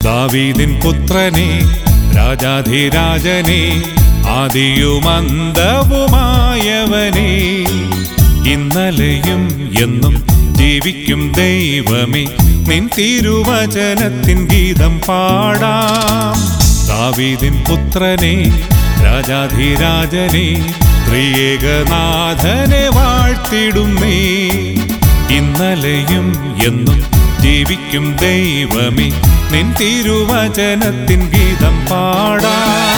ദാവീദിൻ പുത്രനെ രാജാധിരാജനെ ആദിയുമന്തവുമായവനെ ഇന്നലെയും എന്നും ജീവിക്കും ദൈവമേ നിൻ തിരുവചനത്തിൻ ഗീതം പാടാം ദാവീദിൻ പുത്രനെ രാജാധിരാജനെ പ്രിയേകനാഥനെ വാഴ്ത്തിടും നീ ഇന്നലെയും എന്നും ജീവിക്കും ദൈവമേ നിൻ തിരുവചനത്തിൻ ഗീതം പാടാം